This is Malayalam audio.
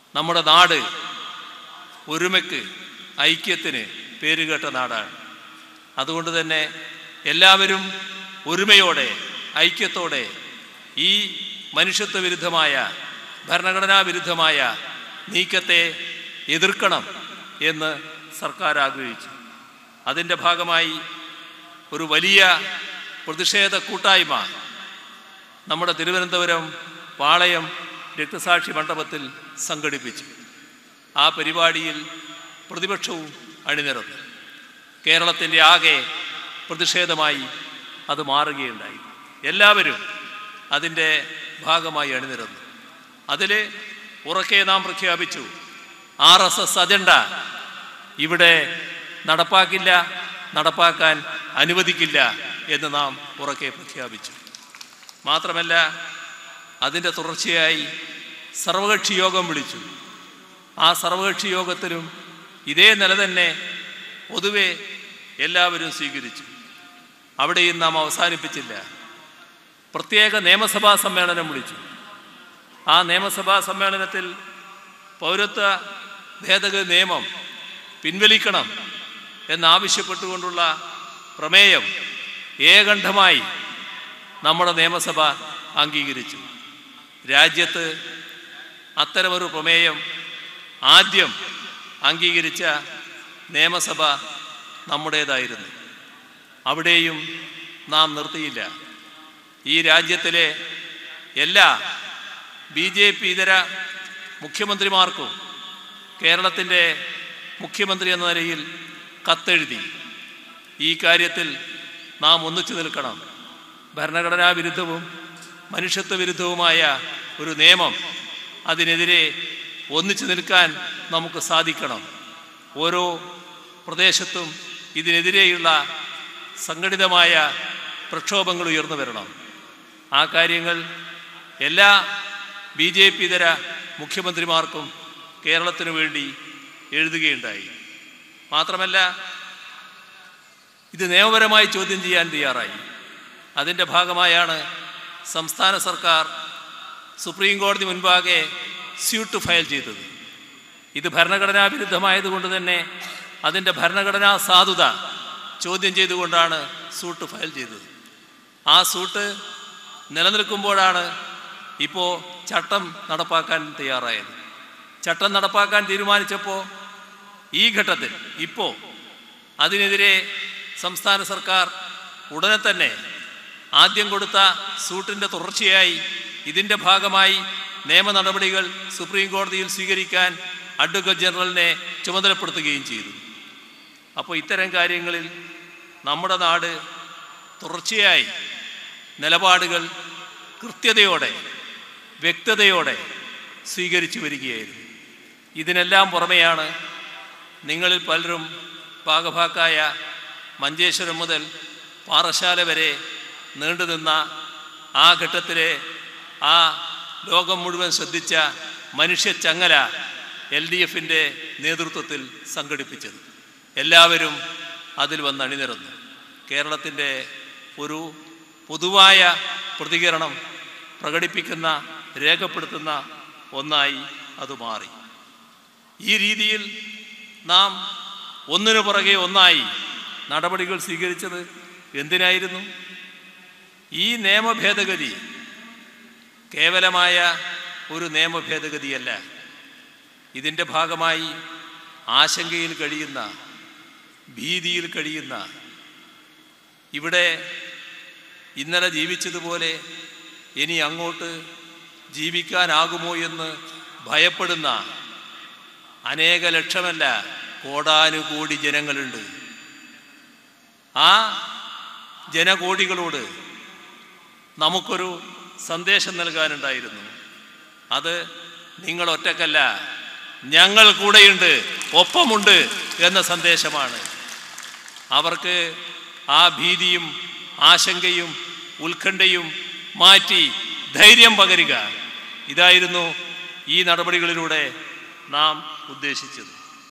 നമ്മുടെ നാട് ഒരുമയ്ക്ക് ഐക്യത്തിന് പേരുകേട്ട നാടാണ് അതുകൊണ്ട് തന്നെ എല്ലാവരും ഒരുമയോടെ ഐക്യത്തോടെ ഈ മനുഷ്യത്വ വിരുദ്ധമായ ഭരണഘടനാ വിരുദ്ധമായ നീക്കത്തെ എതിർക്കണം എന്ന് സർക്കാർ ആഗ്രഹിച്ചു അതിൻ്റെ ഭാഗമായി ഒരു വലിയ പ്രതിഷേധ കൂട്ടായ്മ നമ്മുടെ തിരുവനന്തപുരം പാളയം രക്തസാക്ഷി മണ്ഡപത്തിൽ സംഘടിപ്പിച്ചു ആ പരിപാടിയിൽ പ്രതിപക്ഷവും അണിനിരന്നു കേരളത്തിൻ്റെ ആകെ പ്രതിഷേധമായി അത് മാറുകയുണ്ടായി എല്ലാവരും അതിൻ്റെ ഭാഗമായി അണിനിരന്നു അതിൽ ഉറക്കെ നാം പ്രഖ്യാപിച്ചു ആർ എസ് എസ് അജണ്ട ഇവിടെ നടപ്പാക്കില്ല നടപ്പാക്കാൻ അനുവദിക്കില്ല എന്ന് നാം ഉറക്കെ പ്രഖ്യാപിച്ചു മാത്രമല്ല അതിൻ്റെ തുടർച്ചയായി സർവകക്ഷി യോഗം വിളിച്ചു ആ സർവകക്ഷി യോഗത്തിലും ഇതേ നില തന്നെ പൊതുവെ എല്ലാവരും സ്വീകരിച്ചു അവിടെയും നാം അവസാനിപ്പിച്ചില്ല പ്രത്യേക നിയമസഭാ സമ്മേളനം വിളിച്ചു ആ നിയമസഭാ സമ്മേളനത്തിൽ പൗരത്വ ഭേദഗതി നിയമം പിൻവലിക്കണം എന്നാവശ്യപ്പെട്ടുകൊണ്ടുള്ള പ്രമേയം ഏകണ്ഠമായി നമ്മുടെ നിയമസഭ അംഗീകരിച്ചു രാജ്യത്ത് അത്തരമൊരു പ്രമേയം ആദ്യം അംഗീകരിച്ച നിയമസഭ നമ്മുടേതായിരുന്നു അവിടെയും നാം നിർത്തിയില്ല ഈ രാജ്യത്തിലെ എല്ലാ ബി ജെ പി ഇതര മുഖ്യമന്ത്രിമാർക്കും കേരളത്തിൻ്റെ മുഖ്യമന്ത്രി എന്ന നിലയിൽ കത്തെഴുതി ഈ കാര്യത്തിൽ നാം ഒന്നിച്ചു നിൽക്കണം ഭരണഘടനാ വിരുദ്ധവും മനുഷ്യത്വ വിരുദ്ധവുമായ ഒരു നിയമം അതിനെതിരെ ഒന്നിച്ചു നിൽക്കാൻ നമുക്ക് സാധിക്കണം ഓരോ പ്രദേശത്തും ഇതിനെതിരെയുള്ള സംഘടിതമായ പ്രക്ഷോഭങ്ങൾ ഉയർന്നു വരണം ആ കാര്യങ്ങൾ എല്ലാ ബി ജെ പി ഇതര മുഖ്യമന്ത്രിമാർക്കും കേരളത്തിനു വേണ്ടി എഴുതുകയുണ്ടായി മാത്രമല്ല ഇത് നിയമപരമായി ചോദ്യം ചെയ്യാൻ തയ്യാറായി അതിൻ്റെ ഭാഗമായാണ് സംസ്ഥാന സർക്കാർ സുപ്രീം കോടതി മുൻപാകെ സ്യൂട്ട് ഫയൽ ചെയ്തത് ഇത് ഭരണഘടനാ വിരുദ്ധമായതുകൊണ്ട് തന്നെ അതിൻ്റെ ഭരണഘടനാ സാധുത ചോദ്യം ചെയ്തുകൊണ്ടാണ് സൂട്ട് ഫയൽ ചെയ്തത് ആ സൂട്ട് നിലനിൽക്കുമ്പോഴാണ് ഇപ്പോൾ ചട്ടം നടപ്പാക്കാൻ തയ്യാറായത് ചട്ടം നടപ്പാക്കാൻ തീരുമാനിച്ചപ്പോൾ ഈ ഘട്ടത്തിൽ ഇപ്പോൾ അതിനെതിരെ സംസ്ഥാന സർക്കാർ ഉടനെ തന്നെ ആദ്യം കൊടുത്ത സൂട്ടിൻ്റെ തുടർച്ചയായി ഇതിൻ്റെ ഭാഗമായി നിയമ നടപടികൾ സുപ്രീം കോടതിയിൽ സ്വീകരിക്കാൻ അഡ്വക്കേറ്റ് ജനറലിനെ ചുമതലപ്പെടുത്തുകയും ചെയ്തു അപ്പോൾ ഇത്തരം കാര്യങ്ങളിൽ നമ്മുടെ നാട് തുടർച്ചയായി നിലപാടുകൾ കൃത്യതയോടെ വ്യക്തതയോടെ സ്വീകരിച്ചു വരികയായിരുന്നു ഇതിനെല്ലാം പുറമെയാണ് നിങ്ങളിൽ പലരും ഭാഗഭാക്കായ മഞ്ചേശ്വരം മുതൽ പാറശാല വരെ നീണ്ടുനിന്ന ആ ഘട്ടത്തിലെ ആ ലോകം മുഴുവൻ ശ്രദ്ധിച്ച മനുഷ്യ ചങ്ങല എൽ ഡി എഫിൻ്റെ നേതൃത്വത്തിൽ സംഘടിപ്പിച്ചത് എല്ലാവരും അതിൽ വന്ന് അണിനിരന്നു കേരളത്തിൻ്റെ ഒരു പൊതുവായ പ്രതികരണം പ്രകടിപ്പിക്കുന്ന രേഖപ്പെടുത്തുന്ന ഒന്നായി അത് മാറി ഈ രീതിയിൽ നാം ഒന്നിനു പുറകെ ഒന്നായി നടപടികൾ സ്വീകരിച്ചത് എന്തിനായിരുന്നു ഈ നിയമ ഭേദഗതി കേവലമായ ഒരു നിയമ ഭേദഗതിയല്ല ഇതിൻ്റെ ഭാഗമായി ആശങ്കയിൽ കഴിയുന്ന ഭീതിയിൽ കഴിയുന്ന ഇവിടെ ഇന്നലെ ജീവിച്ചതുപോലെ ഇനി അങ്ങോട്ട് ജീവിക്കാനാകുമോ എന്ന് ഭയപ്പെടുന്ന അനേക ലക്ഷമല്ല കോടാനുകോടി ജനങ്ങളുണ്ട് ആ ജനകോടികളോട് നമുക്കൊരു സന്ദേശം നൽകാനുണ്ടായിരുന്നു അത് നിങ്ങൾ ഒറ്റക്കല്ല ഞങ്ങൾ കൂടെയുണ്ട് ഒപ്പമുണ്ട് എന്ന സന്ദേശമാണ് അവർക്ക് ആ ഭീതിയും ആശങ്കയും ഉത്കണ്ഠയും മാറ്റി ധൈര്യം പകരുക ഇതായിരുന്നു ഈ നടപടികളിലൂടെ നാം ഉദ്ദേശിച്ചത്